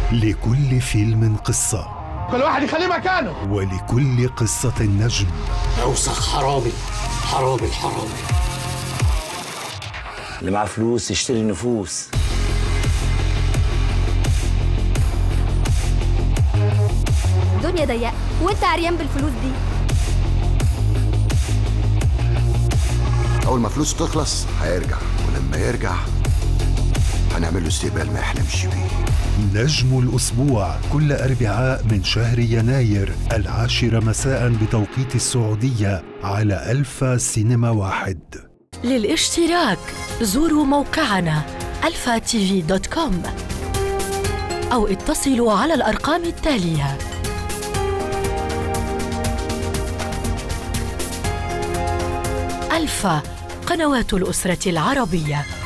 لكل فيلم قصة كل واحد يخليه مكانه ولكل قصة نجم اوسخ حرامي حرامي الحرامي اللي معاه فلوس يشتري نفوس الدنيا ضيقه وانت عريان بالفلوس دي اول ما فلوسه تخلص هيرجع ولما يرجع هنعمل له استقبال ما يحلمش بيه نجم الأسبوع كل أربعاء من شهر يناير العاشرة مساء بتوقيت السعودية على ألفا سينما واحد للاشتراك زوروا موقعنا الفا تي دوت كوم أو اتصلوا على الأرقام التالية ألفا قنوات الأسرة العربية